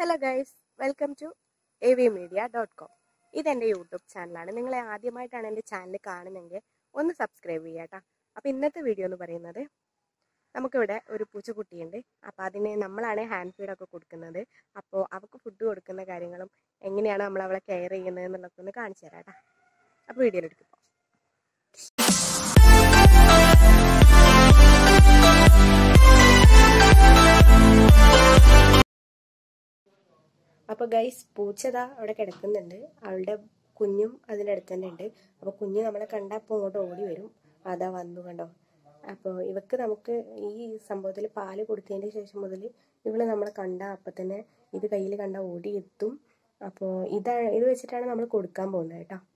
hello guys welcome to A V media dot com ഇതെൻ്റെ YouTube ചാനലാണ് നിങ്ങളെ ആദ്യമായിട്ടാണ് എൻ്റെ ചാനൽ കാണുന്നതെങ്കിൽ ഒന്ന് സബ്സ്ക്രൈബ് ചെയ്യുക കേട്ടോ അപ്പോൾ ഇന്നത്തെ വീഡിയോ എന്ന് പറയുന്നത് നമുക്കിവിടെ ഒരു പൂച്ചക്കുട്ടിയുണ്ട് അപ്പോൾ അതിന് നമ്മളാണ് ഹാൻഡ് ഫീഡൊക്കെ കൊടുക്കുന്നത് അപ്പോൾ അവൾക്ക് ഫുഡ് കൊടുക്കുന്ന കാര്യങ്ങളും എങ്ങനെയാണ് നമ്മൾ അവളെ കെയർ ചെയ്യുന്നത് എന്നുള്ളതൊക്കെ ഒന്ന് കാണിച്ചു തരാം കേട്ടോ അപ്പോൾ വീഡിയോയിലെടുക്കും അപ്പോൾ ഗൈസ് പൂച്ചതാ അവിടെ കിടക്കുന്നുണ്ട് അവളുടെ കുഞ്ഞും അതിൻ്റെ അടുത്ത് തന്നെ ഉണ്ട് അപ്പോൾ കുഞ്ഞ് നമ്മളെ കണ്ടാൽ അപ്പോൾ ഇങ്ങോട്ട് ഓടി വരും അതാ വന്നു കണ്ടോ അപ്പോൾ ഇവക്ക് നമുക്ക് ഈ സംഭവത്തിൽ പാല് കൊടുത്തതിന് ശേഷം മുതൽ ഇവള് നമ്മളെ കണ്ട അപ്പം തന്നെ ഇത് കയ്യിൽ കണ്ട ഓടി എത്തും അപ്പോൾ ഇതാണ് ഇത് വെച്ചിട്ടാണ് നമ്മൾ കൊടുക്കാൻ പോകുന്നത് കേട്ടോ